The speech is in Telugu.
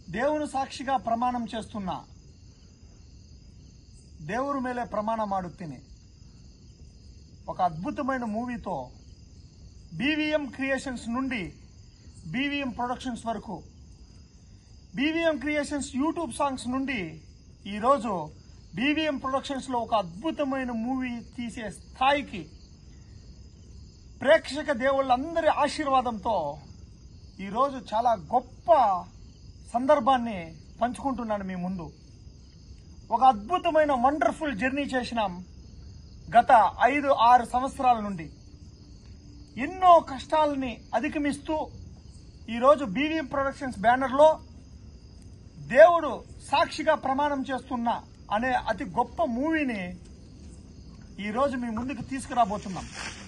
దేవుని సాక్షిగా ప్రమాణం చేస్తున్నా దేవుని మేలే ప్రమాణం ఆడుతిని ఒక అద్భుతమైన మూవీతో బీవీఎం క్రియేషన్స్ నుండి బీవీఎం ప్రొడక్షన్స్ వరకు బీవీఎం క్రియేషన్స్ యూట్యూబ్ సాంగ్స్ నుండి ఈరోజు బీవీఎం ప్రొడక్షన్స్లో ఒక అద్భుతమైన మూవీ తీసే స్థాయికి ప్రేక్షక దేవుళ్ళందరి ఆశీర్వాదంతో ఈరోజు చాలా గొప్ప సందర్భాన్ని పంచుకుంటున్నాను మీ ముందు ఒక అద్భుతమైన వండర్ఫుల్ జర్నీ చేసినాం గత ఐదు ఆరు సంవత్సరాల నుండి ఎన్నో కష్టాలని అధిగమిస్తూ ఈరోజు బీవీఎం ప్రొడక్షన్స్ బ్యానర్లో దేవుడు సాక్షిగా ప్రమాణం చేస్తున్న అనే అతి గొప్ప మూవీని ఈరోజు మీ ముందుకు తీసుకురాబోతున్నాం